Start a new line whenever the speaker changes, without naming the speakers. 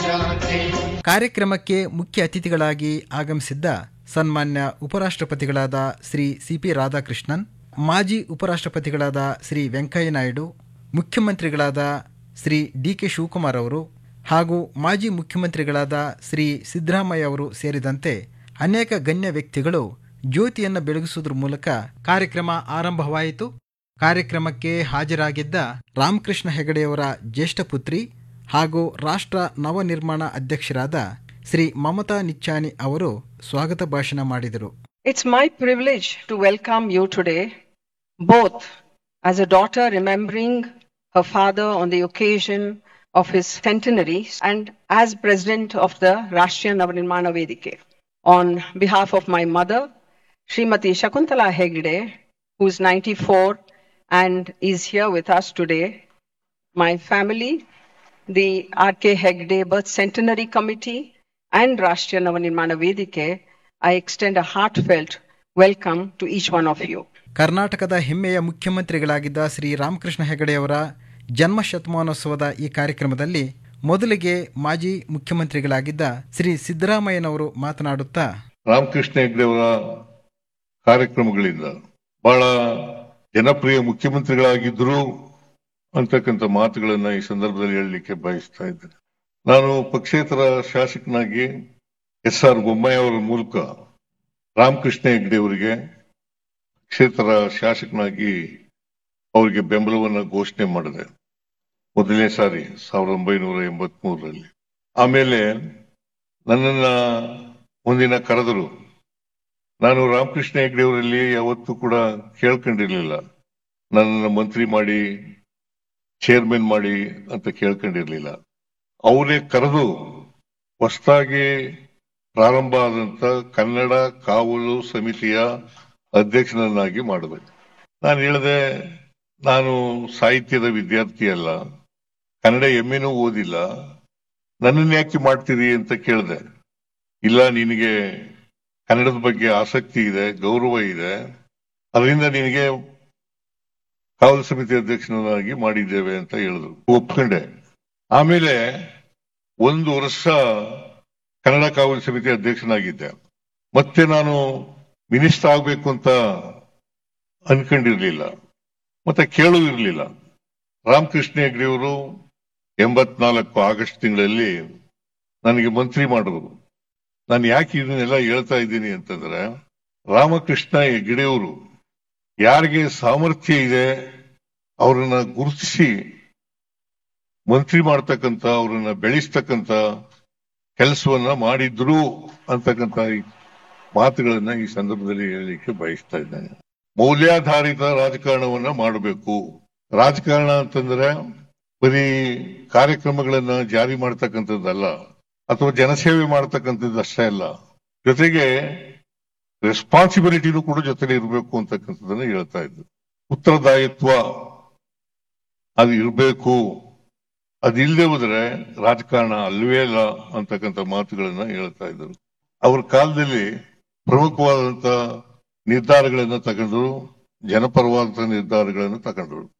ಕಾರ್ಯಕ್ರಮಕ್ಕೆ ಮುಖ್ಯ ಅತಿಥಿಗಳಾಗಿ ಆಗಮಿಸಿದ್ದ ಸನ್ಮಾನ್ಯ ಉಪರಾಷ್ಟ್ರಪತಿಗಳಾದ ಶ್ರೀ ಸಿಪಿ ರಾಧಾಕೃಷ್ಣನ್ ಮಾಜಿ ಉಪರಾಷ್ಟ್ರಪತಿಗಳಾದ ಶ್ರೀ ವೆಂಕಯ್ಯ ನಾಯ್ಡು ಮುಖ್ಯಮಂತ್ರಿಗಳಾದ ಶ್ರೀ ಡಿ ಕೆ ಶಿವಕುಮಾರ್ ಅವರು ಹಾಗೂ ಮಾಜಿ ಮುಖ್ಯಮಂತ್ರಿಗಳಾದ ಶ್ರೀ ಸಿದ್ದರಾಮಯ್ಯ ಅವರು ಸೇರಿದಂತೆ ಅನೇಕ ಗಣ್ಯ ವ್ಯಕ್ತಿಗಳು ಜ್ಯೋತಿಯನ್ನು ಬೆಳಗಿಸುವುದರ ಮೂಲಕ ಕಾರ್ಯಕ್ರಮ ಆರಂಭವಾಯಿತು ಕಾರ್ಯಕ್ರಮಕ್ಕೆ ಹಾಜರಾಗಿದ್ದ ರಾಮಕೃಷ್ಣ ಹೆಗಡೆಯವರ ಜ್ಯೇಷ್ಠ ಪುತ್ರಿ ಹಾಗೂ ರಾಷ್ಟ್ರ ನವನಿರ್ಮಾಣ ಅಧ್ಯಕ್ಷರಾದ ಶ್ರೀ ಮಮತಾ ನಿಚ್ಚಾನಿ ಅವರು ಸ್ವಾಗತ ಭಾಷಣ ಮಾಡಿದರು
It's my privilege to welcome you today, both as a daughter remembering her father on the occasion of his centenary and as president of the Rashtriya Navanirmana Vedike. On behalf of my mother, Srimati Shakuntala Hegde, who's 94 and is here with us today, my family, the RK Hegde Birth Centenary Committee, and Rashtriya Navanirmana Vedike, I extend a heartfelt welcome to each one of you.
ಕರ್ನಾಟಕದ ಹೆಮ್ಮೆಯ ಮುಖ್ಯಮಂತ್ರಿಗಳಾಗಿದ್ದ ಶ್ರೀ ರಾಮಕೃಷ್ಣ ಹೆಗಡೆಯವರ ಜನ್ಮ ಶತಮಾನೋತ್ಸವದ ಈ ಕಾರ್ಯಕ್ರಮದಲ್ಲಿ ಮೊದಲಿಗೆ ಮಾಜಿ ಮುಖ್ಯಮಂತ್ರಿಗಳಾಗಿದ್ದ ಶ್ರೀ ಸಿದ್ದರಾಮಯ್ಯನವರು ಮಾತನಾಡುತ್ತಾ
ರಾಮಕೃಷ್ಣ ಹೆಗ್ಡೆ ಅವರ ಕಾರ್ಯಕ್ರಮಗಳಿಂದ ಬಹಳ ಜನಪ್ರಿಯ ಮುಖ್ಯಮಂತ್ರಿಗಳಾಗಿದ್ರು ಅಂತಕ್ಕಂಥ ಮಾತುಗಳನ್ನ ಈ ಸಂದರ್ಭದಲ್ಲಿ ಹೇಳಲಿಕ್ಕೆ ಬಯಸ್ತಾ ಇದ್ದೇನೆ ನಾನು ಪಕ್ಷೇತರ ಶಾಸಕನಾಗಿ ಎಸ್ ಆರ್ ಬೊಮ್ಮಾಯಿ ಅವರ ಮೂಲಕ ರಾಮಕೃಷ್ಣ ಹೆಗ್ಡೆ ಅವರಿಗೆ ಕ್ಷೇತ್ರ ಶಾಸಕನಾಗಿ ಅವರಿಗೆ ಬೆಂಬಲವನ್ನು ಘೋಷಣೆ ಮಾಡಿದೆ ಮೊದಲನೇ ಸಾರಿ ಸಾವಿರದ ಒಂಬೈನೂರ ಎಂಬತ್ ಮೂರರಲ್ಲಿ ಆಮೇಲೆ ನನ್ನನ್ನ ಒಂದಿನ ಕರೆದರು ನಾನು ರಾಮಕೃಷ್ಣ ಹೆಗ್ಡೆ ಅವರಲ್ಲಿ ಯಾವತ್ತೂ ಕೂಡ ಕೇಳ್ಕೊಂಡಿರ್ಲಿಲ್ಲ ನನ್ನನ್ನು ಮಂತ್ರಿ ಮಾಡಿ ಚೇರ್ಮನ್ ಮಾಡಿ ಅಂತ ಕೇಳ್ಕೊಂಡಿರ್ಲಿಲ್ಲ ಅವರೇ ಕರೆದು ಹೊಸದಾಗಿ ಪ್ರಾರಂಭ ಆದಂತ ಕನ್ನಡ ಕಾವಲು ಸಮಿತಿಯ ಅಧ್ಯಕ್ಷನನ್ನಾಗಿ ಮಾಡಬೇಕು ನಾನು ಹೇಳಿದೆ ನಾನು ಸಾಹಿತ್ಯದ ವಿದ್ಯಾರ್ಥಿ ಅಲ್ಲ ಕನ್ನಡ ಎಮ್ಮೆನೂ ಓದಿಲ್ಲ ನನ್ನನ್ನು ಯಾಕೆ ಮಾಡ್ತೀರಿ ಅಂತ ಕೇಳಿದೆ ಇಲ್ಲ ನಿನಗೆ ಕನ್ನಡದ ಬಗ್ಗೆ ಆಸಕ್ತಿ ಇದೆ ಗೌರವ ಇದೆ ಅದರಿಂದ ನಿನಗೆ ಕಾವಲು ಸಮಿತಿ ಅಧ್ಯಕ್ಷನಾಗಿ ಮಾಡಿದ್ದೇವೆ ಅಂತ ಹೇಳಿದ್ರು ಒಪ್ಕೊಂಡೆ ಆಮೇಲೆ ಒಂದು ವರ್ಷ ಕನ್ನಡ ಕಾವಲು ಸಮಿತಿ ಅಧ್ಯಕ್ಷನಾಗಿದ್ದೆ ಮತ್ತೆ ನಾನು ಮಿನಿಸ್ಟರ್ ಆಗ್ಬೇಕು ಅಂತ ಅನ್ಕೊಂಡಿರ್ಲಿಲ್ಲ ಮತ್ತೆ ಕೇಳೂ ಇರಲಿಲ್ಲ ರಾಮಕೃಷ್ಣ ಹೆಗ್ಡೆಯವರು ಎಂಬತ್ನಾಲ್ಕು ಆಗಸ್ಟ್ ತಿಂಗಳಲ್ಲಿ ನನಗೆ ಮಂತ್ರಿ ಮಾಡಿದ್ರು ನಾನು ಯಾಕೆ ಇದನ್ನೆಲ್ಲ ಹೇಳ್ತಾ ಇದ್ದೀನಿ ಅಂತಂದ್ರೆ ರಾಮಕೃಷ್ಣ ಹೆಗ್ಡೆಯವರು ಯಾರಿಗೆ ಸಾಮರ್ಥ್ಯ ಇದೆ ಅವರನ್ನ ಗುರುತಿಸಿ ಮಂತ್ರಿ ಮಾಡ್ತಕ್ಕಂಥ ಅವರನ್ನ ಬೆಳೆಸ್ತಕ್ಕಂಥ ಕೆಲಸವನ್ನ ಮಾಡಿದ್ರು ಅಂತಕ್ಕಂಥ ಈ ಮಾತುಗಳನ್ನ ಈ ಸಂದರ್ಭದಲ್ಲಿ ಹೇಳಲಿಕ್ಕೆ ಬಯಸ್ತಾ ಇದ್ದೇನೆ ಮೌಲ್ಯಾಧಾರಿತ ರಾಜಕಾರಣವನ್ನ ಮಾಡಬೇಕು ರಾಜಕಾರಣ ಅಂತಂದ್ರೆ ಬರೀ ಕಾರ್ಯಕ್ರಮಗಳನ್ನ ಜಾರಿ ಮಾಡ್ತಕ್ಕಂಥದ್ದಲ್ಲ ಅಥವಾ ಜನಸೇವೆ ಮಾಡ್ತಕ್ಕಂಥದ್ದು ಅಷ್ಟೇ ಅಲ್ಲ ಜೊತೆಗೆ ರೆಸ್ಪಾನ್ಸಿಬಿಲಿಟಿನೂ ಕೂಡ ಜೊತೆಲಿ ಇರಬೇಕು ಅಂತಕ್ಕಂಥದ್ದನ್ನ ಹೇಳ್ತಾ ಇದ್ರು ಉತ್ತರದಾಯಿತ್ವ ಅದು ಇರಬೇಕು ಅದಿಲ್ಲದೆ ಹೋದ್ರೆ ರಾಜಕಾರಣ ಅಲ್ವೇ ಅಲ್ಲ ಅಂತಕ್ಕಂಥ ಮಾತುಗಳನ್ನ ಹೇಳ್ತಾ ಇದ್ರು ಅವ್ರ ಕಾಲದಲ್ಲಿ ಪ್ರಮುಖವಾದಂತ ನಿರ್ಧಾರಗಳನ್ನ ತಗೊಂಡ್ರು ಜನಪರವಾದಂತ ನಿರ್ಧಾರಗಳನ್ನು ತಗೊಂಡ್ರು